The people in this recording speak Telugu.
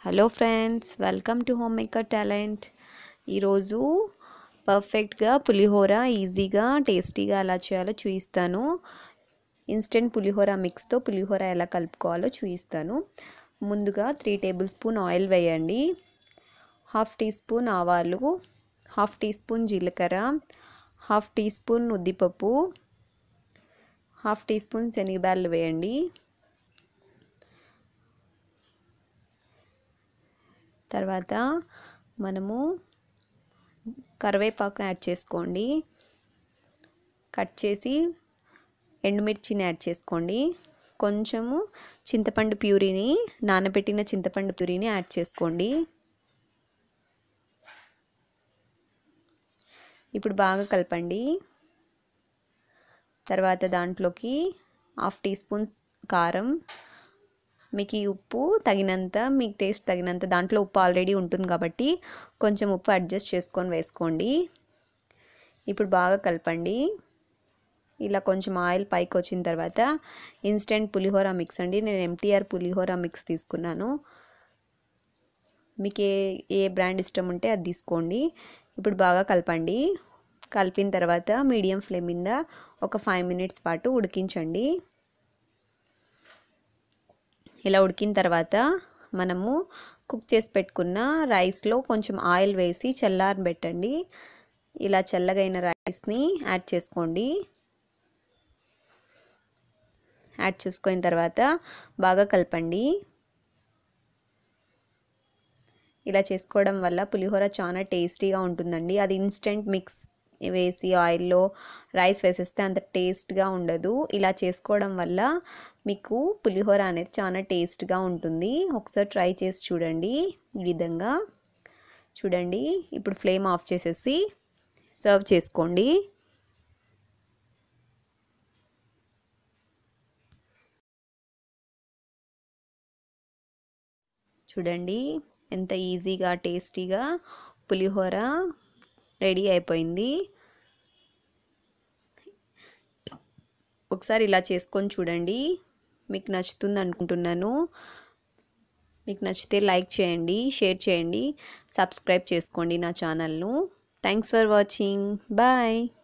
hello friends welcome to home maker talent ఈరోజు పర్ఫెక్ట్గా పులిహోర ఈజీగా టేస్టీగా ఎలా చేయాలో చూపిస్తాను ఇన్స్టెంట్ పులిహోర మిక్స్తో పులిహోర ఎలా కలుపుకోవాలో చూపిస్తాను ముందుగా త్రీ టేబుల్ స్పూన్ ఆయిల్ వేయండి హాఫ్ టీ స్పూన్ ఆవాలు హాఫ్ టీ స్పూన్ జీలకర్ర హాఫ్ టీ స్పూన్ ఉద్దిపప్పు హాఫ్ టీ స్పూన్ శనగబ్యాళ్ళు వేయండి తర్వాత మనము కరివేపాకు యాడ్ చేసుకోండి కట్ చేసి ఎండుమిర్చిని యాడ్ చేసుకోండి కొంచెము చింతపండు ప్యూరీని నానబెట్టిన చింతపండు ప్యూరీని యాడ్ చేసుకోండి ఇప్పుడు బాగా కలపండి తర్వాత దాంట్లోకి హాఫ్ టీ స్పూన్స్ కారం మీకు ఈ ఉప్పు తగినంత మీకు టేస్ట్ తగినంత దాంట్లో ఉప్పు ఆల్రెడీ ఉంటుంది కాబట్టి కొంచెం ఉప్పు అడ్జస్ట్ చేసుకొని వేసుకోండి ఇప్పుడు బాగా కలపండి ఇలా కొంచెం ఆయిల్ పైకి వచ్చిన తర్వాత ఇన్స్టెంట్ పులిహోర మిక్స్ అండి నేను ఎంటీఆర్ పులిహోర మిక్స్ తీసుకున్నాను మీకు ఏ ఏ బ్రాండ్ ఇష్టం ఉంటే అది తీసుకోండి ఇప్పుడు బాగా కలపండి కలిపిన తర్వాత మీడియం ఫ్లేమ్ మీద ఒక ఫైవ్ మినిట్స్ పాటు ఉడికించండి ఇలా ఉడికిన తర్వాత మనము కుక్ చేసి పెట్టుకున్న రైస్లో కొంచెం ఆయిల్ వేసి చల్లారబెట్టండి ఇలా చల్లగైన రైస్ని యాడ్ చేసుకోండి యాడ్ చేసుకున్న తర్వాత బాగా కలపండి ఇలా చేసుకోవడం వల్ల పులిహోర చాలా టేస్టీగా ఉంటుందండి అది ఇన్స్టెంట్ మిక్స్ వేసి ఆయిల్లో రైస్ వేసేస్తే అంత టేస్ట్గా ఉండదు ఇలా చేసుకోవడం వల్ల మీకు పులిహోర అనేది చాలా టేస్ట్గా ఉంటుంది ఒకసారి ట్రై చేసి చూడండి ఈ విధంగా చూడండి ఇప్పుడు ఫ్లేమ్ ఆఫ్ చేసేసి సర్వ్ చేసుకోండి చూడండి ఎంత ఈజీగా టేస్టీగా పులిహోర రెడీ అయిపోయింది ఒకసారి ఇలా చేసుకొని చూడండి మీకు నచ్చుతుంది అనుకుంటున్నాను మీకు నచ్చితే లైక్ చేయండి షేర్ చేయండి సబ్స్క్రైబ్ చేసుకోండి నా ఛానల్ను థ్యాంక్స్ ఫర్ వాచింగ్ బాయ్